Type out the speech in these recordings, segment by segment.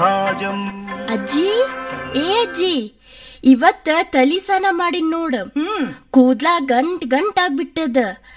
ಸಹಜಂ ಅಜ್ಜಿ ಏ ಅಜ್ಜಿ ಇವತ್ತ ತಲಿ ಸ್ನಾನ ಮಾಡಿ ನೋಡ ಹ್ಮ್ ಕೂದ್ಲ ಗಂಟ್ ಗಂಟ್ ಆಗ್ಬಿಟ್ಟದ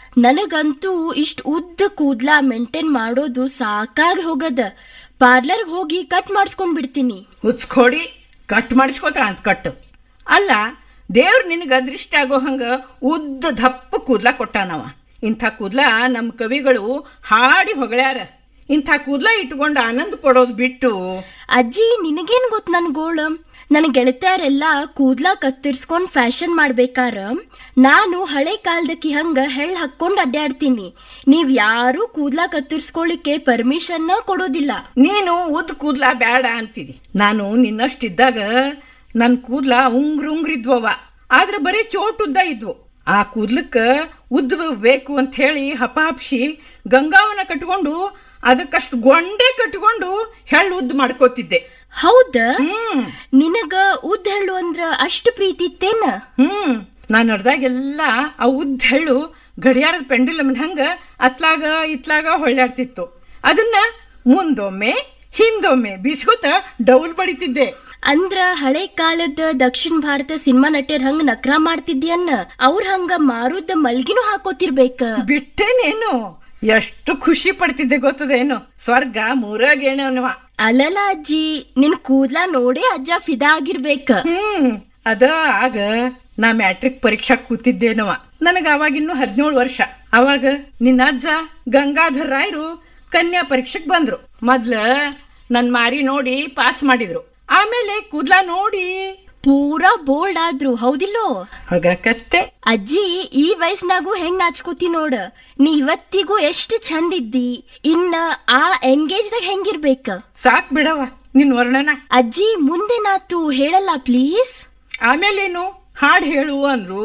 ನನಗಂತೂ ಇಷ್ಟ ಉದ್ದ ಕೂದ್ಲ ಮೇಂಟೈನ್ ಮಾಡೋದು ಸಾಕಾಗಿ ಹೋಗದ ಪಾರ್ಲರ್ಗ್ ಹೋಗಿ ಕಟ್ ಮಾಡಿಸ್ಕೊಂಡ್ ಬಿಡ್ತೀನಿ ಹುಚ್ಕೊಡಿ ಕಟ್ ಮಾಡಿಸ್ಕೋತ ಅಂತ ಕಟ್ಟು ಅಲ್ಲ ದೇವ್ರ ನಿನಗ ಅದೃಷ್ಟ ಆಗೋ ಹಂಗ ಉದ್ದ ದಪ್ಪ ಕೂದ್ಲ ಕೊಟ್ಟಾನವ ಇಂಥ ಕೂದ್ಲ ನಮ್ಮ ಕವಿಗಳು ಹಾಡಿ ಹೊಗಳ್ಯಾರ ಇಂಥ ಕೂದ್ಲ ಇಟ್ಕೊಂಡು ಆನಂದ ಪಡೋದು ಬಿಟ್ಟು ಅಜ್ಜಿ ನಿನಗೇನ್ ಗೊತ್ತ ನನ್ ಗೋಳ ನನ್ ಗೆಳತಿಯರೆಲ್ಲ ಕೂದ್ಲ ಕತ್ತರಿಸ್ಕೊಂಡ್ ಫ್ಯಾಷನ್ ಮಾಡ್ಬೇಕಾರ ನಾನು ಹಳೆ ಕಾಲದಕ್ಕಿ ಹಂಗ ಹೆಳ್ ಹಾಕೊಂಡ್ ಅಡ್ಡಾಡ್ತೀನಿ ನೀವ್ ಯಾರು ಕೂದ್ಲ ಕತ್ತರಿಸ್ಕೊಳಿಕ್ಕೆ ಪರ್ಮಿಷನ್ ಕೊಡೋದಿಲ್ಲ ನೀನು ಉದ್ದ ಕೂದ್ಲ ಬೇಡ ಅಂತಿದಿ ನಾನು ನಿನ್ನಷ್ಟಿದ್ದಾಗ ನನ್ನ ಕೂದ್ಲ ಉಂಗ್ರ ಉಂಗ್ರಿದ್ವವ ಆದ್ರೆ ಬರೀ ಚೋಟುದ್ದ ಇದ್ವು ಆ ಕೂದ್ಲಕ್ಕ ಉದ್ದ ಬೇಕು ಅಂತ ಹೇಳಿ ಹಪಾಪ್ಸಿ ಗಂಗಾವನ ಕಟ್ಕೊಂಡು ಅದಕ್ಕಷ್ಟು ಗೊಂಡೆ ಕಟ್ಕೊಂಡು ಹೆಳ್ಳು ಉದ್ದ ಮಾಡ್ಕೋತಿದ್ದೆ ಹೌದ ಹ್ಮ್ ನಿನಗ ಉದ್ದ ಹೇಳು ಅಂದ್ರ ಅಷ್ಟು ಪ್ರೀತಿ ಇತ್ತೇನ ಹ್ಮ್ ನಾನು ನಡೆದಾಗೆಲ್ಲ ಆ ಉದ್ದ ಹೆಳ್ಳು ಗಡಿಯಾರದ ಪೆಂಡುಲಮ್ನ ಹಂಗ ಅತ್ಲಾಗ ಇತ್ಲಾಗ ಹೊಳ್ಳಾಡ್ತಿತ್ತು ಅದನ್ನ ಮುಂದೊಮ್ಮೆ ಹಿಂದೊಮ್ಮೆ ಬಿಸ್ಕೊತ ಡೌಲ್ ಬಡಿತಿದ್ದೆ ಅಂದ್ರ ಹಳೆ ಕಾಲದ ದಕ್ಷಿಣ ಭಾರತ ಸಿನಿಮಾ ನಟಿಯರ್ ಹಂಗ ನಕ್ರ ಮಾಡ್ತಿದ್ಯನ್ನ ಅವ್ರ ಹಂಗ ಮಾರುದ ಮಲ್ಗಿನೂ ಹಾಕೋತಿರ್ಬೇಕ ಬಿಟ್ಟೇನೇನು ಎಷ್ಟು ಖುಷಿ ಪಡ್ತಿದ್ದೆ ಗೊತ್ತದೇನು ಸ್ವರ್ಗ ಮೂರಾಗೇಣವ ಅಲ್ಲಲ್ಲ ಅಜ್ಜಿ ನಿನ್ ಕೂದ್ಲ ನೋಡೇ ಅಜ್ಜ ಫಿದಾ ಆಗಿರ್ಬೇಕ ಹ್ಮ್ ಅದ ಆಗ ನಾ ಮ್ಯಾಟ್ರಿಕ್ ಪರೀಕ್ಷಾ ಕೂತಿದ್ದೇನವ ನನಗ ಅವಾಗಿನ್ನು ಹದಿನೇಳು ವರ್ಷ ಅವಾಗ ನಿನ್ನ ಅಜ್ಜ ಗಂಗಾಧರ್ ರಾಯರು ಕನ್ಯಾ ಪರೀಕ್ಷೆಗ್ ಬಂದ್ರು ಮೊದ್ಲ ನನ್ ಮಾರಿ ನೋಡಿ ಪಾಸ್ ಮಾಡಿದ್ರು ಆಮೇಲೆ ಕೂದ್ಲ ನೋಡಿ ಪೂರಾ ಬೋಲ್ಡ್ ಆದ್ರು ಹೌದಿಲ್ಲೋ ಆಗ ಕತ್ತೆ ಅಜ್ಜಿ ಈ ವಯಸ್ನಾಗೂ ಹೆಂಗ್ ನಾಚ್ಕೋತಿ ನೋಡ ನೀ ಇವತ್ತಿಗೂ ಎಷ್ಟು ಚಂದ ಇದ್ದಿ ಇನ್ನ ಆ ಎಂಗೇಜ್ದಾಗ ಹೆಂಗಿರ್ಬೇಕ ಸಾಕ್ ಬಿಡವ ನಿನ್ ವರ್ಣನ ಅಜ್ಜಿ ಮುಂದೆ ನಾತು ಹೇಳಲ್ಲ ಪ್ಲೀಸ್ ಆಮೇಲೇನು ಹಾಡ್ ಹೇಳು ಅಂದ್ರು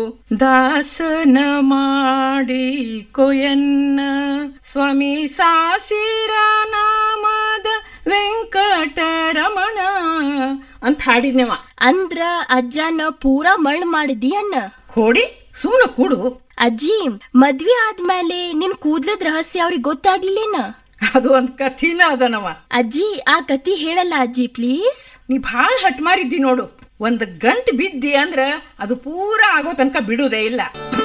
ದಾಸನ ಮಾಡಿ ಕೊಯನ್ನ ಸ್ವಾಮಿ ಸಾಸಿರ ನಾಮದ ವೆಂಕಟರಮಣ ಅಂತ ಹಾಡಿದ್ನೇವ ಅಂದ್ರ ಅಜ್ಜನ ಪೂರಾ ಮಳ್ ಮಾಡಿದಿ ಅನ್ನ ಕೋಡಿ ಸುಮ್ನ ಕೂಡು ಅಜ್ಜಿ ಮದ್ವೆ ಆದ್ಮೇಲೆ ನಿನ್ ಕೂದ್ಲದ್ ರಹಸ್ಯ ಅವ್ರಿಗೆ ಗೊತ್ತಾಗ್ಲಿಲ್ಲೇನ ಅದು ಒಂದ್ ಕಥಿನ ಅದನವ ಅಜ್ಜಿ ಆ ಕತಿ ಹೇಳಲ್ಲ ಅಜ್ಜಿ ಪ್ಲೀಸ್ ನೀ ಭಾಳ ಹಟ್ ಮಾರಿದ್ದಿ ನೋಡು ಒಂದ್ ಗಂಟ್ ಬಿದ್ದಿ ಅಂದ್ರ ಅದು ಪೂರಾ ಆಗೋ ತನಕ ಬಿಡುದೇ ಇಲ್ಲ